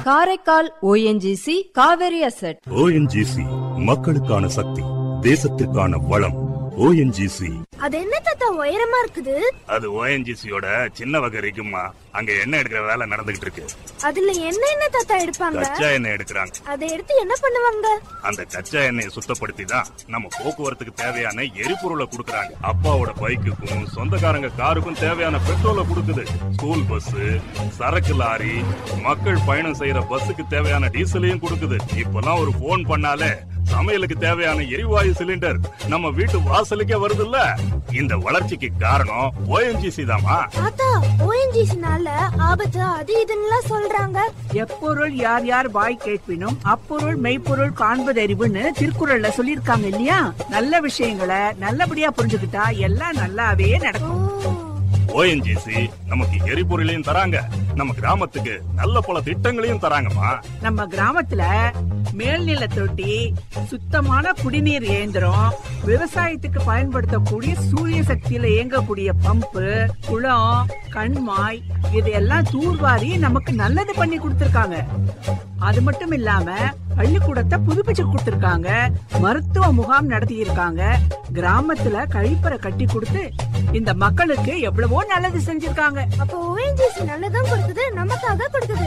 Karaikal ONGC Kaveri asset ONGC மக்களுக்கான சக்தி தேசத்திற்கான வளம் ஓஎன்ஜிசி அது என்ன தாத்தா உயரமா இருக்குது அது ஓஎன்ஜிசியோட சின்ன வகை இருக்குமா அங்க எண்ணெய் எடுக்கிற வேலை நடந்துகிட்டு இருக்கு அதுல என்ன என்ன தாத்தா எடுப்பாங்க கச்சா எண்ணெய் எடுக்கிறாங்க அதை எடுத்து என்ன பண்ணுவாங்க அந்த கச்சா எண்ணெயை சுத்தப்படுத்தி தான் நம்ம போக்குவரத்துக்கு தேவையான எரிபொருளை கொடுக்கறாங்க அப்பாவோட பைக்குக்கும் சொந்தக்காரங்க காருக்கும் தேவையான பெட்ரோலை கொடுக்குது ஸ்கூல் பஸ் சரக்கு லாரி மக்கள் பயணம் செய்யற பஸ்ஸுக்கு தேவையான டீசலையும் கொடுக்குது இப்பெல்லாம் ஒரு போன் பண்ணாலே சமையலுக்கு தேவையான எரிவாயு சிலிண்டர் நம்ம வீட்டு வாசலுக்கே வருதுல்ல இந்த வளர்ச்சிக்கு காரணம் ஓஎன்ஜிசி தாமா தாத்தா ஓஎன்ஜிசினால ஆபத்து அது இதுன்னுலாம் சொல்றாங்க எப்பொருள் யார் யார் வாய் கேட்பினும் அப்பொருள் மெய்ப்பொருள் காண்பதறிவுன்னு திருக்குறள்ல சொல்லிருக்காங்க இல்லையா நல்ல விஷயங்களை நல்லபடியா புரிஞ்சுக்கிட்டா எல்லாம் நல்லாவே ஓ நடக்கும் ஓஎன்ஜிசி நமக்கு எரிபொருளையும் தராங்க நம்ம கிராமத்துக்கு நல்ல பல திட்டங்களையும் தராங்கம்மா நம்ம கிராமத்துல மேல்நில தொட்டி சுத்தமான குடிநீர் இயந்திரம் விவசாயத்துக்கு பயன்படுத்தக்கூடிய சூரிய சக்தியில இயங்கக்கூடிய பம்பு குளம் கண்மாய் இதையெல்லாம் தூர்வாரி நமக்கு நல்லது பண்ணி கொடுத்திருக்காங்க அது மட்டும் இல்லாம பள்ளிக்கூடத்தை புதுப்பிச்சு கொடுத்திருக்காங்க மருத்துவ முகாம் நடத்தி இருக்காங்க கிராமத்துல கழிப்பறை கட்டி கொடுத்து இந்த மக்களுக்கு எவ்வளவோ நல்லது செஞ்சிருக்காங்க அப்போ ஓஎன்ஜிசி நல்லதும் கொடுக்குது நமக்காக கொடுக்குது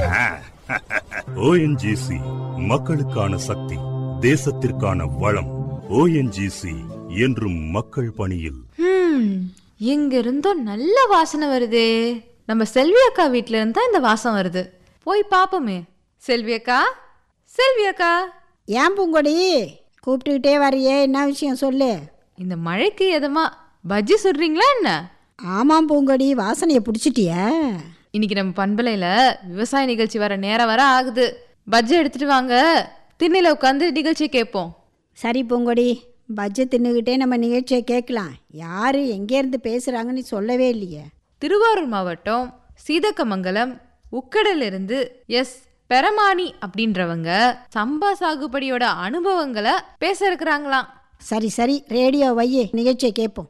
ஓஎன்ஜிசி மக்களுக்கான சக்தி தேசத்திற்கான வளம் ஓஎன்ஜிசி என்றும் மக்கள் பணியில் ஹம், எங்க இருந்தோ நல்ல வாசனை வருதே நம்ம செல்வி அக்கா வீட்ல இருந்தா இந்த வாசம் வருது போய் பாப்போமே செல்வி அக்கா செல்வி அக்கா ஏன் பூங்கொடி கூப்பிட்டுக்கிட்டே வரையே என்ன விஷயம் சொல்லு இந்த மழைக்கு எதமா பஜ்ஜி சுடுறீங்களா என்ன ஆமாம் பூங்கொடி வாசனையை பிடிச்சிட்டிய இன்னைக்கு நம்ம பண்பலையில விவசாய நிகழ்ச்சி வர நேரம் வர ஆகுது பஜ்ஜி எடுத்துட்டு வாங்க திண்ணையில உட்காந்து நிகழ்ச்சி கேட்போம் சரி பூங்கொடி பஜ்ஜை தின்னுக்கிட்டே நம்ம நிகழ்ச்சியை கேட்கலாம் யார் எங்கேருந்து பேசுகிறாங்கன்னு சொல்லவே இல்லையே திருவாரூர் மாவட்டம் சீதக்கமங்கலம் உக்கடலிருந்து எஸ் பெரமானி அப்படின்றவங்க சம்பா சாகுபடியோட அனுபவங்களை பேச இருக்கிறாங்களாம் சரி சரி ரேடியோ வையே நிகழ்ச்சியை கேட்போம்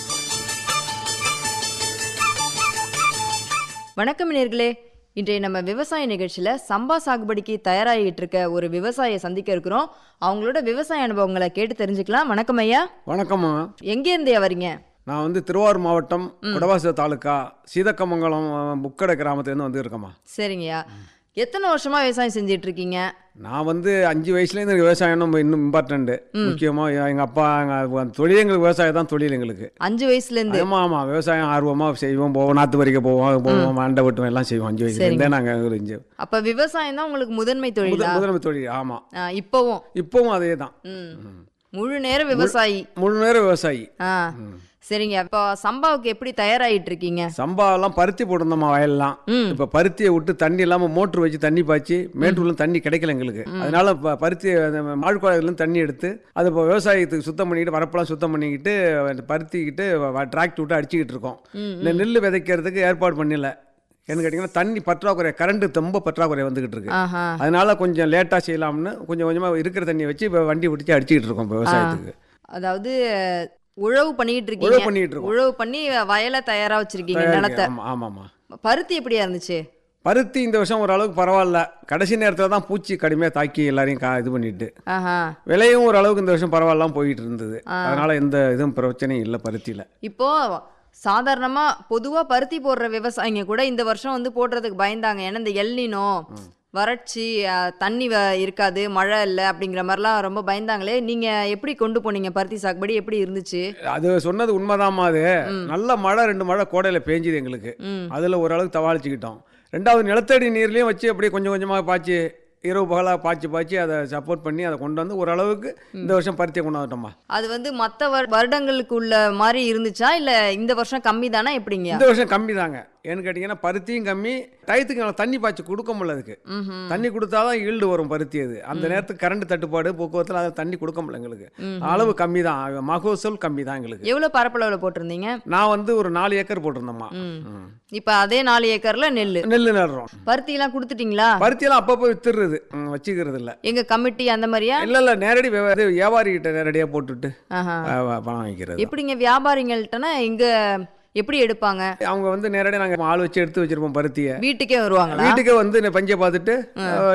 வணக்கம் நேர்களே இன்றைய நம்ம விவசாய நிகழ்ச்சியில சம்பா சாகுபடிக்கு தயாராகிட்டு இருக்க ஒரு விவசாயியை சந்திக்க இருக்கிறோம் அவங்களோட விவசாய அனுபவங்களை கேட்டு தெரிஞ்சுக்கலாம் வணக்கம் ஐயா வணக்கம்மா எங்க இருந்தே வரீங்க நான் வந்து திருவாரூர் மாவட்டம் குடவாச தாலுக்கா சீதக்கமங்கலம் புக்கடை கிராமத்துலேருந்து வந்து இருக்கேம்மா சரிங்கய்யா எத்தனை வருஷமா விவசாயம் செஞ்சிட்டு இருக்கீங்க நான் வந்து அஞ்சு வயசுலேருந்து எனக்கு விவசாயம் நம்ம இன்னும் இம்பார்ட்டண்ட்டு முக்கியமாக எங்கள் அப்பா எங்கள் தொழில் எங்களுக்கு விவசாயம் தான் தொழில் எங்களுக்கு அஞ்சு வயசுல இருந்து ஆமாம் ஆமாம் விவசாயம் ஆர்வமாக செய்வோம் போவோம் நாற்று பறிக்க போவோம் போவோம் அண்டை வெட்டுவோம் எல்லாம் செய்வோம் அஞ்சு வயசுலேருந்தே நாங்கள் இருந்து அப்ப விவசாயம் தான் உங்களுக்கு முதன்மை தொழிலா முதல் முதன்மை தொழில் ஆமாம் ஆ, இப்பவும் இப்போவும் அதே தான் ம். முழு நேர விவசாயி முழு நேரம் விவசாயி ஆ சரிங்க இப்போ சம்பாவுக்கு எப்படி தயாராகிட்டு இருக்கீங்க சம்பாவெல்லாம் பருத்தி போட்டிருந்தோம்மா வயல்லாம் ம். இப்போ பருத்தியை விட்டு தண்ணி இல்லாமல் மோட்ரு வச்சு தண்ணி பாய்ச்சி மேட்டூர்ல தண்ணி கிடைக்கல எங்களுக்கு அதனால இப்போ பருத்தி மாழ்குழாயிலேருந்து தண்ணி எடுத்து அதை இப்போ விவசாயத்துக்கு சுத்தம் பண்ணிக்கிட்டு வரப்பெல்லாம் சுத்தம் பண்ணிக்கிட்டு அந்த பருத்திக்கிட்டு டிராக்டர் விட்டு அடிச்சுக்கிட்டு இருக்கோம் இந்த நெல் விதைக்கிறதுக்கு ஏற்பாடு பண்ணல ஏன்னு கேட்டிங்கன்னா தண்ணி பற்றாக்குறை கரண்ட் ரொம்ப பற்றாக்குறை வந்துகிட்டு இருக்கு ஆஹா அதனால கொஞ்சம் லேட்டாக செய்யலாம்னு கொஞ்சம் கொஞ்சமாக இருக்கிற தண்ணியை வச்சு இப்போ வண்டி பிடிச்சி அடிச்சுக்கிட்டு இருக்கோம் இப்போ விவசாயத்துக்கு அதாவது உழவு பண்ணிட்டு உழவு இருக்கீங்க பண்ணிட்டு இருக்கோம் உழவு பண்ணி வயலை தயாரா வச்சிருக்கீங்க நிலத்தை ஆமாம் ஆமாம்மா பருத்தி எப்படியா இருந்துச்சு பருத்தி இந்த வருஷம் ஓரளவுக்கு பரவாயில்ல கடைசி நேரத்தில் தான் பூச்சி கடுமையாக தாக்கி எல்லாரையும் கா இது பண்ணிட்டு ஆஹா விலையும் ஓரளவுக்கு இந்த வருஷம் பரவாயில்லாம போயிட்டு இருந்தது அதனால எந்த இதுவும் பிரச்சனையும் இல்லை பருத்தியில் இப்போ சாதாரணமா பொதுவா பருத்தி போடுற விவசாயிங்க கூட இந்த வருஷம் வந்து போடுறதுக்கு பயந்தாங்க ஏன்னா இந்த எல்னினோ வறட்சி அஹ், தண்ணி வ- இருக்காது மழை இல்லை அப்படிங்கிற மாதிரிலாம் ரொம்ப பயந்தாங்களே நீங்க எப்படி கொண்டு போனீங்க பருத்தி சாகுபடி எப்படி இருந்துச்சு அது சொன்னது உண்மைதாம்மா அது நல்ல மழை ரெண்டு மழை கோடையில் பேஞ்சுது எங்களுக்கு ம் அதில் ஓரளவுக்கு தவாளிச்சுக்கிட்டோம் ரெண்டாவது நிலத்தடி நீர்லேயும் வச்சு அப்படியே கொஞ்சம் கொஞ்சமாக பாய்ச்சி இரவு பகலாக பாய்ச்சி பாய்ச்சி அதை சப்போர்ட் பண்ணி அதை கொண்டு வந்து ஓரளவுக்கு இந்த வருஷம் பருத்தியை கொண்டு வந்துட்டோம்மா அது வந்து மற்ற வருடங்களுக்கு உள்ள மாதிரி இருந்துச்சா இல்ல இந்த வருஷம் கம்மி தானா எப்படிங்க இந்த வருஷம் கம்மி தாங்க ஏன்னு கேட்டிங்கன்னா பருத்தியும் கம்மி டயத்துக்கு நல்லா தண்ணி பாய்ச்சி கொடுக்க முடியல அதுக்கு ம்ஹும். தண்ணி கொடுத்தாதான் ஈல்டு வரும் பருத்தி அது அந்த நேரத்துக்கு கரண்ட் தட்டுப்பாடு போக்குவரத்தில் அதை தண்ணி கொடுக்க முடியல எங்களுக்கு அளவு கம்மி தான் மகசூல் கம்மி தான் எங்களுக்கு எவ்வளவு பரப்பளவுல போட்டிருந்தீங்க நான் வந்து ஒரு நாலு ஏக்கர் போட்டிருந்தேம்மா ம். ம். இப்ப அதே நாலு ஏக்கர்ல நெல்லு நெல் நடுறோம் பருத்தி எல்லாம் கொடுத்துட்டீங்களா பருத்தியெல்லாம் அப்பப்போ வித்துடுறது ம், வச்சுக்கிறது இல்லை எங்க கமிட்டி அந்த மாதிரியா இல்லை இல்லை நேரடி வியா- இது வியாபாரி கிட்ட நேரடியாக போட்டுட்டு ஆஹா. அஹ், பணம் வாங்கிக்கிறது எப்படிங்க வியாபாரிங்கள்ட்டனா எங்க எப்படி எடுப்பாங்க அவங்க வந்து நேரடியாக நாங்கள் ஆள் வச்சு எடுத்து வச்சிருப்போம் பருத்தியை வீட்டுக்கே வருவாங்களா வீட்டுக்கே வந்து பஞ்சை பார்த்துட்டு